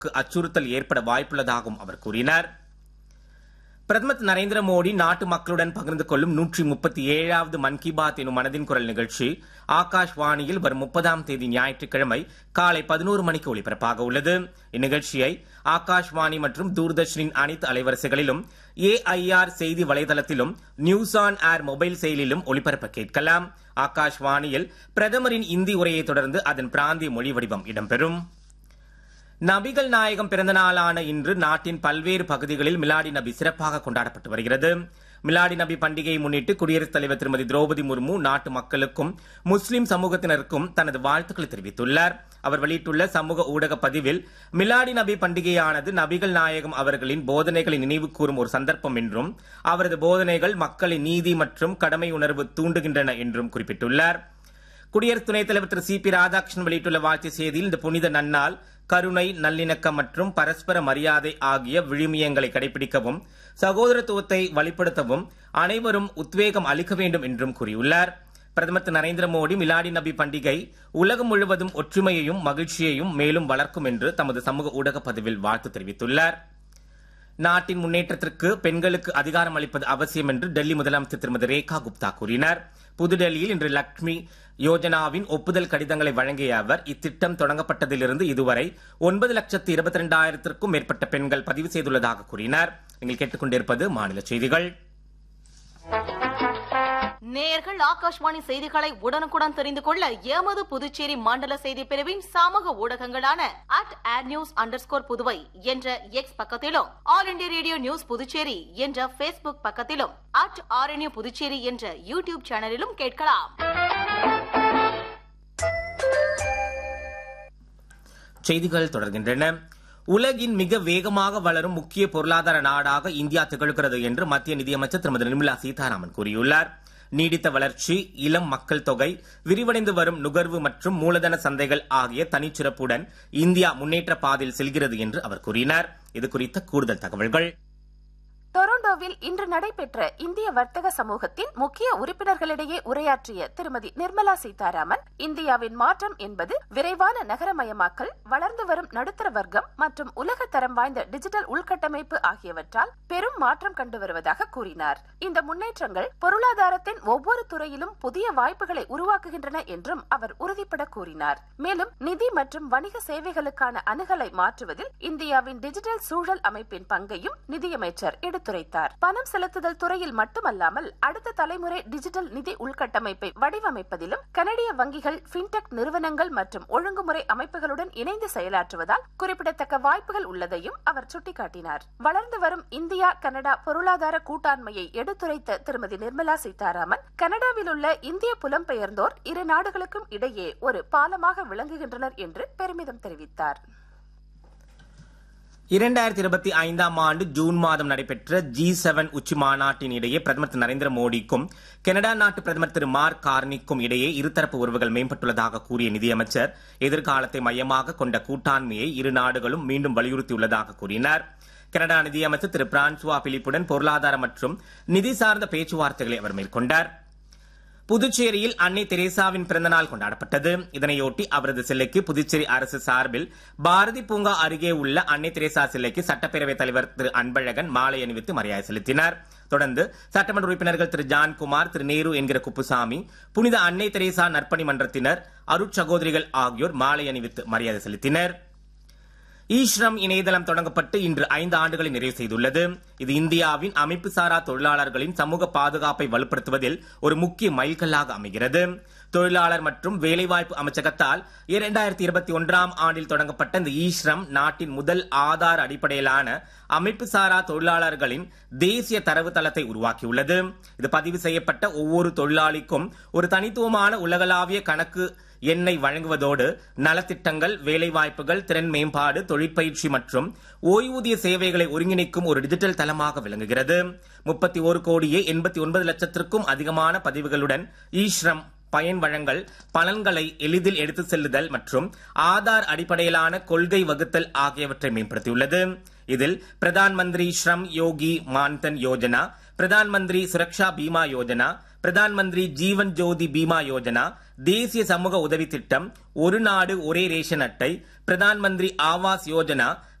அச்சுறுத்தல் ஏற்பட வாய்ப்புள்ளதாகவும் அவர் கூறினார் பிரதமர் திரு நரேந்திர மோடி நாட்டு மக்களுடன் பகிர்ந்து கொள்ளும் நூற்றி முப்பத்தி ஏழாவது மன் கி பாத் எனும் மனதின் குரல் நிகழ்ச்சி ஆகாஷ்வாணியில் வரும் முப்பதாம் தேதி ஞாயிற்றுக்கிழமை காலை பதினோரு மணிக்கு ஒலிபரப்பாக உள்ளது இந்நிகழ்ச்சியை ஆகாஷ்வாணி மற்றும் தூர்தர்ஷனின் அனைத்து அலைவரிசைகளிலும் ஏஐஆர் செய்தி வலைதளத்திலும் நியூஸ் ஆன் ஏர் மொபைல் செயலிலும் ஒலிபரப்ப கேட்கலாம் ஆகாஷ்வாணியில் பிரதமரின் இந்தி உரையை தொடர்ந்து அதன் பிராந்திய மொழி வடிவம் இடம்பெறும் நபிகள் நாயகம் பிறந்த நாளான இன்று நாட்டின் பல்வேறு பகுதிகளில் மிலாடி நபி சிறப்பாக கொண்டாடப்பட்டு வருகிறது மிலாடி நபி பண்டிகையை முன்னிட்டு குடியரசுத் தலைவர் திருமதி திரௌபதி முர்மு நாட்டு மக்களுக்கும் முஸ்லிம் சமூகத்தினருக்கும் தனது வாழ்த்துக்களை தெரிவித்துள்ளார் அவர் வெளியிட்டுள்ள சமூக ஊடக பதிவில் மிலாடி நபி பண்டிகையானது நபிகள் நாயகம் அவர்களின் போதனைகளை நினைவு கூறும் ஒரு சந்தர்ப்பம் என்றும் அவரது போதனைகள் மக்களின் நீதி மற்றும் கடமை உணர்வு தூண்டுகின்றன என்றும் குறிப்பிட்டுள்ளார் குடியரசு துணைத் தலைவர் திரு சி பி ராதாகிருஷ்ணன் வெளியிட்டுள்ள வாழ்த்து செய்தியில் இந்த புனித நன்னாள் கருணை நல்லிணக்கம் மற்றும் பரஸ்பர மரியாதை ஆகிய விழுமியங்களை கடைபிடிக்கவும் சகோதரத்துவத்தை வலுப்படுத்தவும் அனைவரும் உத்வேகம் அளிக்க வேண்டும் என்றும் கூறியுள்ளார் பிரதமர் திரு நரேந்திர மோடி மிலாடி நபி பண்டிகை உலகம் முழுவதும் ஒற்றுமையையும் மகிழ்ச்சியையும் மேலும் வளர்க்கும் என்று தமது சமூக ஊடக பதிவில் வாழ்த்து தெரிவித்துள்ளார் நாட்டின் முன்னேற்றத்திற்கு பெண்களுக்கு அதிகாரம் அளிப்பது அவசியம் என்று டெல்லி முதலமைச்சர் திருமதி ரேகா குப்தா கூறினார் புதுடெல்லியில் இன்று லக்ஷ்மி யோஜனாவின் ஒப்புதல் கடிதங்களை வழங்கிய அவர் இத்திட்டம் தொடங்கப்பட்டதிலிருந்து இதுவரை ஒன்பது லட்சத்து இருபத்தி இரண்டாயிரத்திற்கும் மேற்பட்ட பெண்கள் பதிவு செய்துள்ளதாக கூறினார் நீங்கள் கேட்டுக்கொண்டிருப்பது மாநில செய்திகள் நேயர்கள் ஆகாஷ்வாணி செய்திகளை உடனுக்குடன் தெரிந்து கொள்ள எமது புதுச்சேரி மண்டல செய்தி பிரிவின் சமூக ஊடகங்களான அட் ஆட் நியூஸ் அண்டர்ஸ்கோர் புதுவை என்ற எக்ஸ் பக்கத்திலும் all India radio news Puducherry என்ற பேஸ்புக் பக்கத்திலும் அட் ஆர்என்யூ புதுச்சேரி என்ற யூடியூப் சேனலிலும் கேட்கலாம் செய்திகள் தொடர்கின்றன உலகின் மிக வேகமாக வளரும் முக்கிய பொருளாதார நாடாக இந்தியா திகழ்கிறது என்று மத்திய நிதியமைச்சர் திருமதி நிர்மலா சீதாராமன் கூறியுள்ளார் நீடித்த வளர்ச்சி இளம் மக்கள் தொகை விரிவடைந்து வரும் நுகர்வு மற்றும் மூலதன சந்தைகள் ஆகிய தனிச்சிறப்புடன் இந்தியா முன்னேற்ற பாதையில் செல்கிறது என்று அவர் கூறினார் இது குறித்த கூடுதல் தகவல்கள் டொரண்டோவில் இன்று நடைபெற்ற இந்திய வர்த்தக சமூகத்தின் முக்கிய உறுப்பினர்களிடையே உரையாற்றிய திருமதி நிர்மலா சீதாராமன் இந்தியாவின் மாற்றம் என்பது விரைவான நகரமயமாக்கல் வளர்ந்து வரும் நடுத்தர வர்க்கம் மற்றும் உலக தரம் வாய்ந்த டிஜிட்டல் உள்கட்டமைப்பு ஆகியவற்றால் பெரும் மாற்றம் கண்டு வருவதாக கூறினார் இந்த முன்னேற்றங்கள் பொருளாதாரத்தின் ஒவ்வொரு துறையிலும் புதிய வாய்ப்புகளை உருவாக்குகின்றன என்றும் அவர் உறுதிபட கூறினார் மேலும் நிதி மற்றும் வணிக சேவைகளுக்கான அணுகலை மாற்றுவதில் இந்தியாவின் டிஜிட்டல் சூழல் அமைப்பின் பங்கையும் நிதியமைச்சர் எடுத்துரைத்தார் பணம் செலுத்துதல் துறையில் மட்டுமல்லாமல் அடுத்த தலைமுறை டிஜிட்டல் நிதி உள்கட்டமைப்பை வடிவமைப்பதிலும் கனடிய வங்கிகள் பின்டெக் நிறுவனங்கள் மற்றும் ஒழுங்குமுறை அமைப்புகளுடன் இணைந்து செயலாற்றுவதால் குறிப்பிடத்தக்க வாய்ப்புகள் உள்ளதையும் அவர் சுட்டிக்காட்டினார் வளர்ந்து வரும் இந்தியா கனடா பொருளாதார கூட்டாண்மையை எடுத்துரைத்த திருமதி நிர்மலா சீதாராமன் கனடாவில் உள்ள இந்திய புலம்பெயர்ந்தோர் இரு நாடுகளுக்கும் இடையே ஒரு பாலமாக விளங்குகின்றனர் என்று பெருமிதம் தெரிவித்தார் இரண்டாயிரத்தி இருபத்தி ஐந்தாம் ஆண்டு ஜூன் மாதம் நடைபெற்ற ஜி செவன் உச்சி மாநாட்டின் இடையே பிரதமர் திரு நரேந்திர மோடிக்கும் கனடா நாட்டு பிரதமர் திரு மார்க் கார்னிக்கும் இடையே இருதரப்பு உறவுகள் மேம்பட்டுள்ளதாக கூறிய நிதியமைச்சர் எதிர்காலத்தை மையமாக கொண்ட கூட்டாண்மையை இரு நாடுகளும் மீண்டும் வலியுறுத்தியுள்ளதாக கூறினார் கனடா நிதியமைச்சர் திரு பிரான்சுவா பிலிப்புடன் பொருளாதார மற்றும் நிதி சார்ந்த பேச்சுவார்த்தைகளை அவர் மேற்கொண்டார் புதுச்சேரியில் அன்னை தெரேசாவின் பிறந்தநாள் கொண்டாடப்பட்டது இதனையொட்டி அவரது சிலைக்கு புதுச்சேரி அரசு சார்பில் பாரதி பூங்கா அருகே உள்ள அன்னை தெரேசா சிலைக்கு சட்டப்பேரவைத் தலைவர் திரு அன்பழகன் மாலை அணிவித்து மரியாதை செலுத்தினார் தொடர்ந்து சட்டமன்ற உறுப்பினர்கள் திரு ஜான்குமார் திரு நேரு என்கிற குப்புசாமி புனித அன்னை தெரேசா நற்பணி மன்றத்தினர் அருட்சகோதரிகள் ஆகியோர் மாலை அணிவித்து மரியாதை செலுத்தினர் ஈஸ்ரம் இணையதளம் தொடங்கப்பட்டு இன்று ஐந்து ஆண்டுகளை நிறைவு செய்துள்ளது இது இந்தியாவின் அமைப்பு சாரா தொழிலாளர்களின் சமூக பாதுகாப்பை வலுப்படுத்துவதில் ஒரு முக்கிய மைல்கல்லாக அமைகிறது தொழிலாளர் மற்றும் வேலைவாய்ப்பு அமைச்சகத்தால் இரண்டாயிரத்தி இருபத்தி ஒன்றாம் ஆண்டில் தொடங்கப்பட்ட இந்த ஈஸ்ரம் நாட்டின் முதல் ஆதார அடிப்படையிலான அமைப்பு சாரா தொழிலாளர்களின் தேசிய தரவுத்தளத்தை உருவாக்கியுள்ளது இது பதிவு செய்யப்பட்ட ஒவ்வொரு தொழிலாளிக்கும் ஒரு தனித்துவமான உலகளாவிய கணக்கு எண்ணை வழங்குவதோடு நலத்திட்டங்கள் வேலைவாய்ப்புகள் திறன் மேம்பாடு தொழிற்பயிற்சி மற்றும் ஓய்வூதிய சேவைகளை ஒருங்கிணைக்கும் ஒரு டிஜிட்டல் தளமாக விளங்குகிறது முப்பத்தி ஒரு கோடியே எண்பத்தி ஒன்பது லட்சத்திற்கும் அதிகமான பதிவுகளுடன் ஈஸ்ரம் பயன் வழங்கல் பலன்களை எளிதில் எடுத்துச் செல்லுதல் மற்றும் ஆதார் அடிப்படையிலான கொள்கை வகுத்தல் ஆகியவற்றை மேம்படுத்தியுள்ளது இதில் பிரதான் மந்திரி ஸ்ரம் யோகி மான்தன் யோஜனா பிரதான் மந்திரி சுரக்ஷா பீமா யோஜனா பிரதான் மந்திரி ஜீவன் ஜோதி பீமா யோஜனா தேசிய சமூக உதவி திட்டம் ஒரு நாடு ஒரே ரேஷன் அட்டை பிரதான் மந்திரி ஆவாஸ் யோஜனா